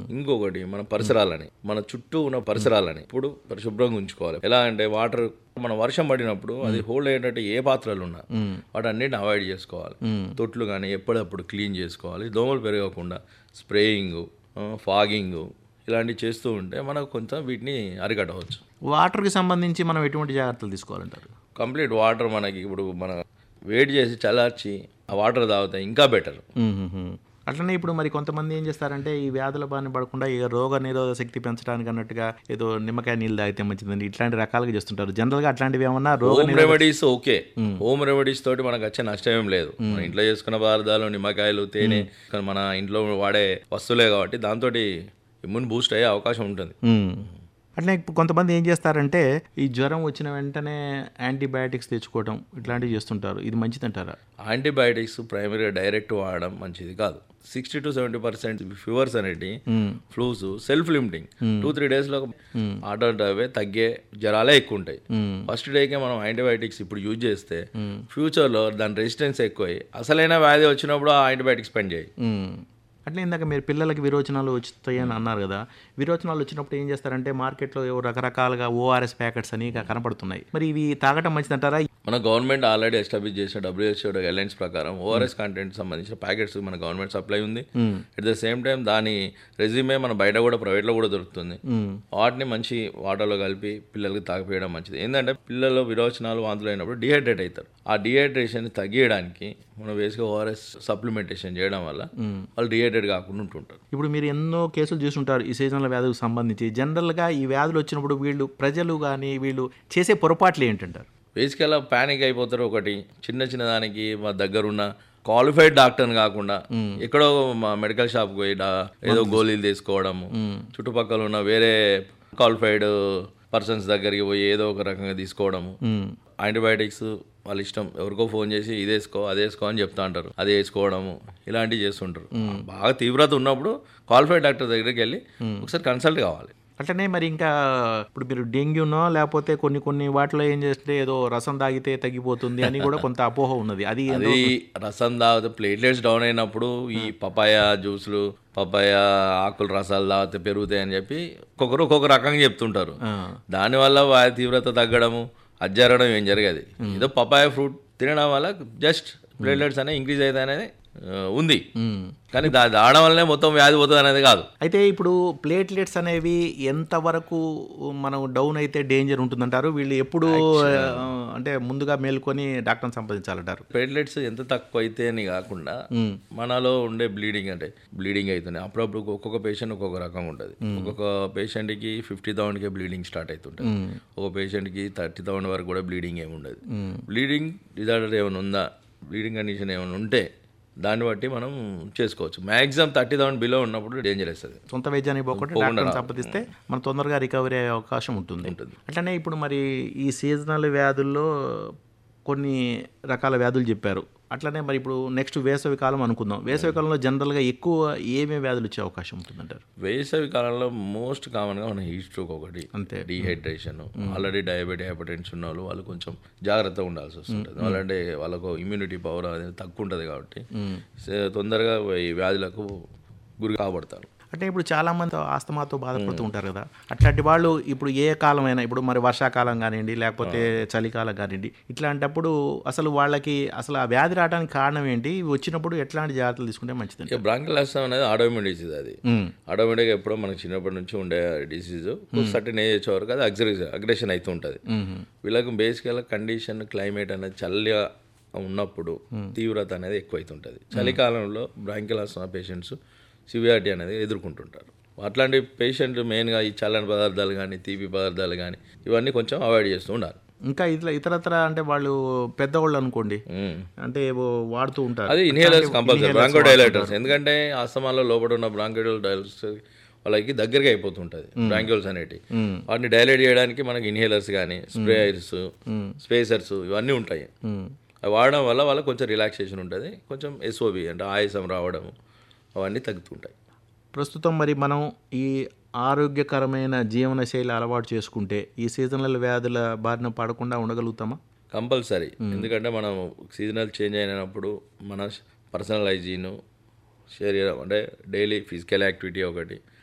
ఇంకొకటి మన పరిసరాలని మన చుట్టూ ఉన్న పరిసరాలని ఇప్పుడు పరిశుభ్రంగా ఉంచుకోవాలి ఎలా అంటే వాటర్ మన వర్షం పడినప్పుడు అది హోల్డ్ అయ్యేటట్టు ఏ పాత్రలు ఉన్నా వాటన్నిటిని అవాయిడ్ చేసుకోవాలి తొట్లు కానీ ఎప్పుడప్పుడు క్లీన్ చేసుకోవాలి దోమలు పెరగకుండా స్ప్రేయింగ్ ఫాగింగ్ ఇలాంటివి చేస్తూ ఉంటే మనకు కొంచెం వీటిని అరికట్టవచ్చు వాటర్కి సంబంధించి మనం ఎటువంటి జాగ్రత్తలు తీసుకోవాలంటారు కంప్లీట్ వాటర్ మనకి ఇప్పుడు మన వేడి చేసి చల్లార్చి ఆ వాటర్ తాగితే ఇంకా బెటర్ మ్మ్. అట్లనే ఇప్పుడు మరి కొంతమంది ఏం చేస్తారంటే ఈ వ్యాధుల బారిన పడకుండా ఇక రోగ నిరోధక శక్తి పెంచడానికి అన్నట్టుగా ఏదో నిమ్మకాయ నీళ్ళు తాగితే మంచిదండి ఇట్లాంటి రకాలుగా చేస్తుంటారు జనరల్గా అట్లాంటివి ఏమన్నా రోగ home remedies okay home remedies తోటి మనకు వచ్చే నష్టం ఏం లేదు మన ఇంట్లో చేసుకున్న పదార్థాలు నిమ్మకాయలు తేనె కానీ మన ఇంట్లో వాడే వస్తువులే కాబట్టి దాంతో ఇమ్యూన్ బూస్ట్ అయ్యే అవకాశం ఉంటుంది మ్మ్. అట్లనే ఇప్పుడు కొంతమంది ఏం చేస్తారంటే ఈ జ్వరం వచ్చిన వెంటనే యాంటీబయాటిక్స్ తెచ్చుకోవడం ఇట్లాంటివి చేస్తుంటారు ఇది మంచిదంటారా యాంటీబయాటిక్స్ ప్రైమరీగా డైరెక్ట్ వాడడం మంచిది కాదు sixty to seventy percent fevers అనేటి flus self limiting two three days లో ఆటో అవే తగ్గే జ్వరాలే ఎక్కువ ఉంటాయి ఫస్ట్ డేకే మనం యాంటీబయాటిక్స్ ఇప్పుడు యూజ్ చేస్తే ఫ్యూచర్ లో దాని రెసిస్టెన్స్ ఎక్కువ అసలైన వ్యాధి వచ్చినప్పుడు ఆ యాంటీబయాటిక్స్ స్పెండ్ చేయి మ్మ్. అట్లే ఇందాక మీరు పిల్లలకి విరోచనాలు వస్తాయని అన్నారు కదా విరోచనాలు వచ్చినప్పుడు ఏం చేస్తారంటే మార్కెట్లో ఏవో రకరకాలుగా ఓఆర్ఎస్ ప్యాకెట్స్ అని ఇక కనపడుతున్నాయి మరి ఇవి తాగటం మంచిదంటారా మన గవర్నమెంట్ ఆల్రెడీ ఎస్టాబ్లిష్ చేసిన డబ్ల్యూహెచ్ఓ గైడ్లైన్స్ ప్రకారం ఓఆర్ఎస్ కంటెంట్ సంబంధించిన ప్యాకెట్స్ మన గవర్నమెంట్ సప్లై ఉంది అట్ ద సేమ్ టైం దాని రెజ్యూమే మన బయట కూడా ప్రైవేట్లో కూడా దొరుకుతుంది వాటిని మంచి వాటర్లో కలిపి పిల్లలకి తాగిపోయడం మంచిది ఏంటంటే పిల్లలు విరోచనాలు వాంతులు అయినప్పుడు డిహైడ్రేట్ అవుతారు ఆ డిహైడ్రేషన్ తగ్గియడానికి మనం బేసిక్గా ఓఆర్ఎస్ సప్లిమెంటేషన్ చేయడం వల్ల వాళ్ళు డిహైడ్రేట్ కాకుండా ఉంటుంటారు ఇప్పుడు మీరు ఎన్నో కేసులు చూసుంటారు ఈ సీజనల్ వ్యాధులకు సంబంధించి జనరల్గా ఈ వ్యాధులు వచ్చినప్పుడు వీళ్ళు ప్రజలు కానీ వీళ్ళు చేసే పొరపాట్లు ఏంటంటారు బేసికల్గా ప్యానిక్ అయిపోతారు ఒకటి చిన్న చిన్న దానికి మా దగ్గరున్న క్వాలిఫైడ్ డాక్టర్ని కాకుండా ఎక్కడో మా మెడికల్ షాప్కి పోయి డా- ఏదో గోళీలు తీసుకోవడము చుట్టుపక్కల ఉన్న వేరే క్వాలిఫైడ్ పర్సన్స్ దగ్గరికి పోయి ఏదో ఒక రకంగా తీసుకోవడము యాంటీబయాటిక్స్ వాళ్ళ ఇష్టం ఎవరికో ఫోన్ చేసి ఇది వేసుకో అది వేసుకో అని చెప్తా అంటారు అది వేసుకోవడము ఇలాంటివి చేస్తుంటారు బాగా తీవ్రత ఉన్నప్పుడు క్వాలిఫైడ్ డాక్టర్ దగ్గరికి వెళ్ళి ఒకసారి కన్సల్ట్ కావాలి అట్లనే మరి ఇంకా ఇప్పుడు మీరు డెంగ్యూనో లేకపోతే కొన్ని కొన్ని వాటిలో ఏం చేస్తే ఏదో రసం తాగితే తగ్గిపోతుంది అని కూడా కొంత అపోహ ఉన్నది అది అది రసం తాగితే ప్లేట్లెట్స్ డౌన్ అయినప్పుడు ఈ పపాయ జ్యూసులు పపాయ ఆకుల రసాలు తాగితే పెరుగుతాయి అని చెప్పి ఒక్కొక్కరు ఒక్కొక్క రకంగా చెప్తుంటారు దానివల్ల వాయు తీవ్రత తగ్గడము అది జరగడం ఏం జరగదు ఏదో పపాయ ఫ్రూట్ తినడం వల్ల జస్ట్ ప్లేట్లెట్స్ అనేవి ఇంక్రీజ్ అవుతాయి అనేది ఆ, ఉంది కానీ దా దాడడం వల్లనే మొత్తం వ్యాధి పోతుంది అనేది కాదు అయితే ఇప్పుడు ప్లేట్లెట్స్ అనేవి ఎంతవరకు మనం డౌన్ అయితే డేంజర్ ఉంటుందంటారు వీళ్ళు ఎప్పుడు ఆ, అంటే ముందుగా మేల్కొని డాక్టర్ని సంప్రదించాలంటారు ప్లేట్లెట్స్ ఎంత తక్కువ అయితే అని కాకుండా మనలో ఉండే బ్లీడింగ్ అంటే బ్లీడింగ్ అవుతుంది అప్పుడప్పుడు ఒక్కొక్క పేషెంట్ ఒక్కొక్క రకంగా ఉంటుంది ఒక్కొక్క పేషెంట్కి ఫిఫ్టీ థౌసండ్కే బ్లీడింగ్ స్టార్ట్ అవుతుంటుంది ఒక పేషెంట్కి థర్టీ థౌసండ్ వరకు కూడా బ్లీడింగ్ ఏమి ఉండదు బ్లీడింగ్ డిజార్డర్ ఏమైనా ఉందా బ్లీడింగ్ కండిషన్ ఏమైనా ఉంటే దాన్ని బట్టి మనం చేసుకోవచ్చు మ్యాక్సిమం థర్టీ థౌసండ్ బిలో ఉన్నప్పుడు డేంజర్ వేస్తుంది సొంత వైద్యానికి పోకుండా డాక్టర్ని సంప్రదిస్తే మనం తొందరగా రికవరీ అయ్యే అవకాశం ఉంటుంది అట్లనే ఇప్పుడు మరి ఈ సీజనల్ వ్యాధుల్లో కొన్ని రకాల వ్యాధులు చెప్పారు అట్లనే మరి ఇప్పుడు నెక్స్ట్ వేసవి కాలం అనుకుందాం వేసవి కాలంలో జనరల్గా ఎక్కువ ఏమేమి వ్యాధులు వచ్చే అవకాశం ఉంటుందంటారు వేసవి కాలంలో మోస్ట్ కామన్గా మన హీట్ స్ట్రోక్ ఒకటి అంతే. డీహైడ్రేషన్ ఆల్రెడీ డయాబెటీ హైపర్టెన్షన్ ఉన్న వాళ్ళు వాళ్ళు కొంచెం జాగ్రత్తగా ఉండాల్సి వస్తుంటుంది వాళ్ళంటే వాళ్ళకు ఇమ్యూనిటీ పవర్ అనేది తక్కువ ఉంటుంది కాబట్టి సే- తొందరగా ఈ వ్యాధులకు గురి కాబడతారు అంటే ఇప్పుడు చాలా మంది ఆస్తమాతో బాధపడుతూ ఉంటారు కదా అట్లాంటి వాళ్ళు ఇప్పుడు ఏ కాలమైనా ఇప్పుడు మరి వర్షాకాలం కానివ్వండి లేకపోతే చలికాలం కానివ్వండి ఇట్లాంటప్పుడు అసలు వాళ్ళకి అసలు ఆ వ్యాధి రావడానికి కారణం ఏంటి వచ్చినప్పుడు ఎట్లాంటి జాగ్రత్తలు తీసుకుంటే మంచిదండి ఇక బ్రాంకిల్ అస్తం అనేది ఆటోమేటిక్ డిసీజ్ అది ఆటోమేటిక్గా ఎప్పుడో మనకి చిన్నప్పటి నుంచి ఉండే డిసీజ్ సర్టన్ ఏజ్ వచ్చే వరకు అది అగ్రెషన్ అగ్రెషన్ అవుతూ ఉంటుంది వీళ్ళకి బేసికల్గా కండిషన్ క్లైమేట్ అనేది చల్లగా ఉన్నప్పుడు తీవ్రత అనేది ఎక్కువ అవుతుంటుంది చలికాలంలో బ్రాంకిల్ అస్మా పేషెంట్స్ సివియారిటీ అనేది ఎదుర్కొంటుంటారు అట్లాంటి పేషెంట్ మెయిన్గా ఈ చల్లని పదార్థాలు కానీ తీపి పదార్థాలు కానీ ఇవన్నీ కొంచెం అవాయిడ్ చేస్తూ ఉండాలి ఇంకా ఇట్లా ఇతరత్ర అంటే వాళ్ళు పెద్దవాళ్ళు అనుకోండి మ్మ్. అంటే ఏవో వాడుతూ ఉంటారు అది ఇన్హేలర్స్ కంపల్సరీ బ్రాంకో డైలైటర్స్ ఎందుకంటే ఆస్తమాలో లోపల ఉన్న బ్రాంకోడైల్ డైలర్స్ వాళ్ళకి దగ్గరగా అయిపోతుంటుంది బ్రాంక్యూల్స్ అనేటి వాటిని డైలైట్ చేయడానికి మనకి ఇన్హేలర్స్ కానీ స్ప్రేయర్స్ స్పేసర్స్ ఇవన్నీ ఉంటాయి అవి వాడడం వల్ల వాళ్ళకి కొంచెం రిలాక్సేషన్ ఉంటుంది కొంచెం ఎస్ఓబి అంటే ఆయాసం రావడం అవన్నీ తగ్గుతుంటాయి ప్రస్తుతం మరి మనం ఈ ఆరోగ్యకరమైన జీవనశైలి అలవాటు చేసుకుంటే ఈ సీజనల్ వ్యాధుల బారిన పడకుండా ఉండగలుగుతామా కంపల్సరీ ఎందుకంటే మనం సీజనల్ చేంజ్ అయినప్పుడు మన పర్సనల్ హైజీన్ శరీరం అంటే డైలీ ఫిజికల్ యాక్టివిటీ ఒకటి